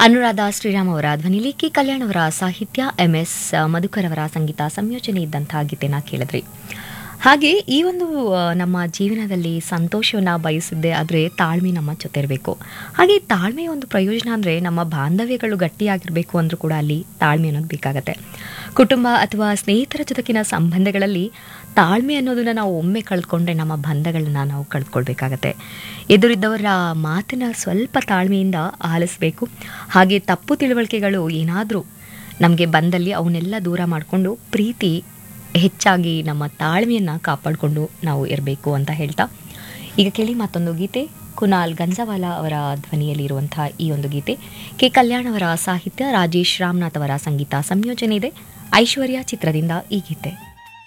ಅನುರಾಧ ಶ್ರೀರಾಮ್ ಅವರ ಧ್ವನಿಲಿ ಕೆ ಕಲ್ಯಾಣ್ ಅವರ ಸಾಹಿತ್ಯ ಎಂ ಎಸ್ ಮಧುಕರ್ ಅವರ ಸಂಗೀತ ಸಂಯೋಜನೆ ಇದ್ದಂತಹ ಗೀತೆನ ಕೇಳಿದ್ರಿ ಹಾಗೆ ಈ ಒಂದು ಆ, ನಮ್ಮ ಜೀವನದಲ್ಲಿ ಸಂತೋಷವನ್ನು ಬಯಸಿದ್ದೆ ಆದರೆ ತಾಳ್ಮೆ ನಮ್ಮ ಜೊತೆ ಇರಬೇಕು ಹಾಗೆ ಈ ತಾಳ್ಮೆಯ ಒಂದು ಪ್ರಯೋಜನ ಅಂದರೆ ನಮ್ಮ ಬಾಂಧವ್ಯಗಳು ಗಟ್ಟಿಯಾಗಿರಬೇಕು ಅಂದರೂ ಕೂಡ ಅಲ್ಲಿ ತಾಳ್ಮೆ ಅನ್ನೋದು ಬೇಕಾಗತ್ತೆ ಕುಟುಂಬ ಅಥವಾ ಸ್ನೇಹಿತರ ಜೊತೆಗಿನ ಸಂಬಂಧಗಳಲ್ಲಿ ತಾಳ್ಮೆ ಅನ್ನೋದನ್ನ ನಾವು ಒಮ್ಮೆ ಕಳ್ಕೊಂಡ್ರೆ ನಮ್ಮ ಬಂಧಗಳನ್ನ ನಾವು ಕಳ್ಕೊಳ್ಬೇಕಾಗತ್ತೆ ಎದುರಿದ್ದವರ ಮಾತಿನ ಸ್ವಲ್ಪ ತಾಳ್ಮೆಯಿಂದ ಆಲಿಸಬೇಕು ಹಾಗೆ ತಪ್ಪು ತಿಳುವಳಿಕೆಗಳು ಏನಾದರೂ ನಮಗೆ ಬಂದಲ್ಲಿ ಅವನ್ನೆಲ್ಲ ದೂರ ಮಾಡಿಕೊಂಡು ಪ್ರೀತಿ ಹೆಚ್ಚಾಗಿ ನಮ್ಮ ತಾಳ್ಮೆಯನ್ನು ಕಾಪಾಡಿಕೊಂಡು ನಾವು ಇರಬೇಕು ಅಂತ ಹೇಳ್ತಾ ಈಗ ಕೇಳಿ ಮತ್ತೊಂದು ಗೀತೆ ಕುನಾಲ್ ಗಂಜವಾಲ ಅವರ ಧ್ವನಿಯಲ್ಲಿ ಇರುವಂತಹ ಈ ಒಂದು ಗೀತೆ ಕೆ ಕಲ್ಯಾಣ್ ಅವರ ಸಾಹಿತ್ಯ ರಾಜೇಶ್ ರಾಮನಾಥ್ ಅವರ ಸಂಗೀತ ಸಂಯೋಜನೆ ಇದೆ ಐಶ್ವರ್ಯ ಚಿತ್ರದಿಂದ ಈ ಗೀತೆ